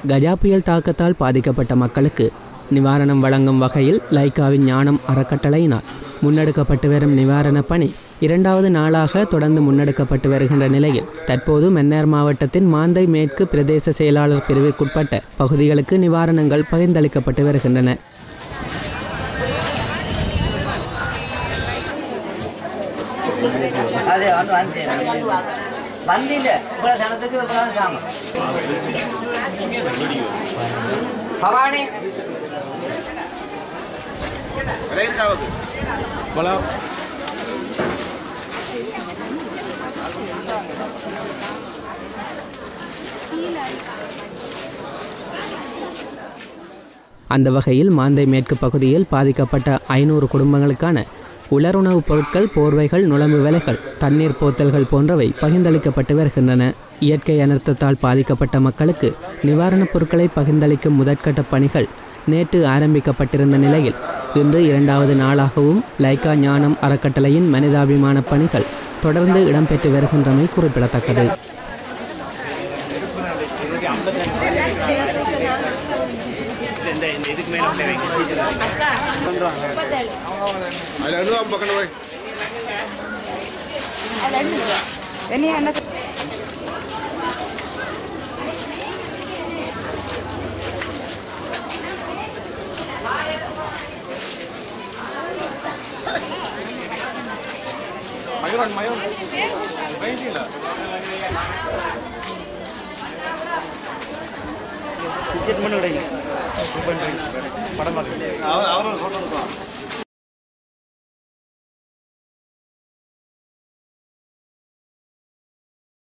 கஜா புயல் தாக்கத்தால் பாதிக்கப்பட்ட மக்களுக்கு நிவாரணம் வழங்கும் வகையில் லைக்காவின் ஞானம் அறக்கட்டளையினால் முன்னெடுக்கப்பட்டு வரும் நிவாரணப் பணி இரண்டாவது நாளாக தொடர்ந்து முன்னெடுக்கப்பட்டு வருகின்ற நிலையில் தற்போது மன்னார் மாவட்டத்தின் மாந்தை மேற்கு பிரதேச செயலாளர் பிரிவிற்குட்பட்ட பகுதிகளுக்கு நிவாரணங்கள் பகிர்ந்தளிக்கப்பட்டு வருகின்றன ಅದೇ ಒಂದು ಅಂತೆ ಬಂದಿಲ್ಲ ಇಬ್ಬರ ಸಣ್ಣದಕ್ಕೆ ಇಬ್ಬರ ಸಾಮ ಭವಾನಿ அந்த வகையில் மாந்தை மேற்கு பகுதியில் பாதிக்கப்பட்ட ஐநூறு குடும்பங்களுக்கான உலருணவுப் பொருட்கள் போர்வைகள் நுழம்பு வேலைகள் தண்ணீர் போத்தல்கள் போன்றவை பகிர்ந்தளிக்கப்பட்டு வருகின்றன இயற்கை அனர்த்தத்தால் பாதிக்கப்பட்ட மக்களுக்கு நிவாரணப் பொருட்களை பகிர்ந்தளிக்கும் முதற்கட்ட பணிகள் நேற்று ஆரம்பிக்கப்பட்டிருந்த நிலையில் இன்று இரண்டாவது நாளாகவும் லைக்கா ஞானம் அறக்கட்டளையின் மனிதாபிமான பணிகள் தொடர்ந்து இடம்பெற்று வருகின்றமை குறிப்பிடத்தக்கது அதில் எழுதாம பக்கம் போய் டிக்கெட் மட்டும் கிடைக்கும் படம் பார்க்க